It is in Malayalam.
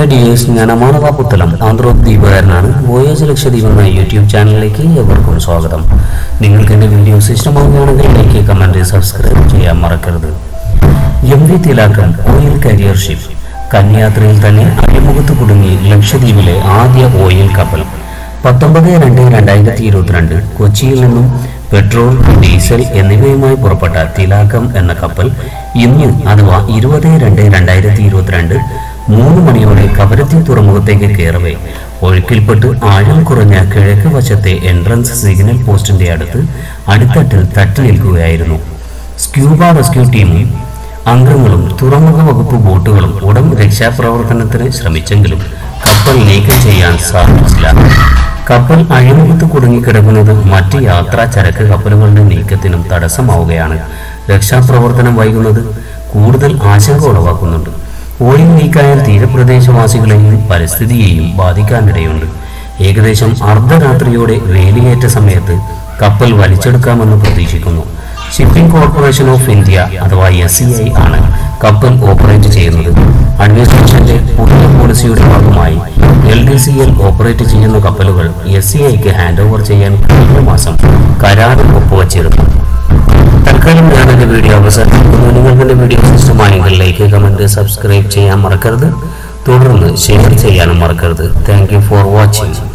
ഹായ് ഡിയേഴ്സ് ഞാൻ അമാനവ പുത്തലം ആന്ധ്രോപ് ദ്വീപുകാരനാണ് വോയേജ് ലക്ഷദ്വീപ് എന്ന യൂട്യൂബ് ചാനലിലേക്ക് എവർക്കും സ്വാഗതം നിങ്ങൾക്ക് എൻ്റെ വീഡിയോസ് ഇഷ്ടമാവുകയാണെങ്കിൽ ലൈക്ക് കമൻറ്റ് സബ്സ്ക്രൈബ് ചെയ്യാൻ മറക്കരുത് എം വി തിലാക്കം ഓയിൽ കരിയർ ഷിപ്പ് കന്യാത്രയിൽ തന്നെ അഴിമുഖത്ത് കുടുങ്ങി ലക്ഷദ്വീപിലെ ആദ്യ ഓയിൽ കപ്പൽ പത്തൊമ്പത് രണ്ട് രണ്ടായിരത്തി ഇരുപത്തിരണ്ട് കൊച്ചിയിൽ നിന്നും പെട്രോൾ ഡീസൽ എന്നിവയുമായി പുറപ്പെട്ട തിലാക്കം എന്ന കപ്പൽ ഇന്ന് അഥവാ ഇരുപത് രണ്ട് രണ്ടായിരത്തി ഇരുപത്തിരണ്ട് മൂന്ന് മണിയോടെ കവരത്തി തുറമുഖത്തേക്ക് കയറവേ ഒഴുക്കിൽപ്പെട്ട് ആഴം കുറഞ്ഞ കിഴക്ക് വശത്തെ എൻട്രൻസ് സിഗ്നൽ പോസ്റ്റിന്റെ അടുത്ത് അടിത്തട്ടിൽ തട്ടി നിൽക്കുകയായിരുന്നു സ്ക്യൂബ റെസ്ക്യൂ ടീമും അംഗങ്ങളും തുറമുഖ വകുപ്പ് ബോട്ടുകളും ഉടൻ രക്ഷാപ്രവർത്തനത്തിന് ശ്രമിച്ചെങ്കിലും കപ്പൽ നീക്കം ചെയ്യാൻ സാധിച്ചില്ല കപ്പൽ അഴിമുഖത്ത് കുടുങ്ങിക്കിടക്കുന്നത് മറ്റ് യാത്രാ ചരക്ക് കപ്പലുകളുടെ നീക്കത്തിനും തടസ്സമാവുകയാണ് രക്ഷാപ്രവർത്തനം വൈകുന്നത് കൂടുതൽ ആശങ്ക ഉളവാക്കുന്നുണ്ട് ഓയിൽ നീക്കായാൽ തീരപ്രദേശവാസികളെയും പരിസ്ഥിതിയെയും ബാധിക്കാനിടയുണ്ട് ഏകദേശം അർദ്ധരാത്രിയോടെ വേലിയേറ്റ സമയത്ത് കപ്പൽ വലിച്ചെടുക്കാമെന്ന് പ്രതീക്ഷിക്കുന്നു ഷിപ്പിംഗ് കോർപ്പറേഷൻ ഓഫ് ഇന്ത്യ അഥവാ എസ് സി ഐ ആണ് കപ്പൽ ഓപ്പറേറ്റ് ചെയ്യുന്നത് അഡ്മിനിസ്ട്രേഷന്റെ പുതിയ പോളിസിയുടെ ഭാഗമായി L D C L operate ചെയ്യുന്ന കപ്പലുകൾ എസ് സി ഐക്ക് ഹാൻഡ് ഓവർ ചെയ്യാൻ കഴിഞ്ഞ മാസം കരാറിൽ ഒപ്പുവച്ചിരുന്നു തൽക്കാലം ഞാൻ എൻ്റെ വീഡിയോ അവസാനിപ്പിക്കുന്നു നിങ്ങൾക്ക് എൻ്റെ വീഡിയോ ഇഷ്ടമായെങ്കിൽ ലൈക്ക് കമൻറ്റ് സബ്സ്ക്രൈബ് ചെയ്യാൻ മറക്കരുത് തുടർന്ന് ഷെയർ ചെയ്യാനും മറക്കരുത് താങ്ക് യു ഫോർ വാച്ചിങ്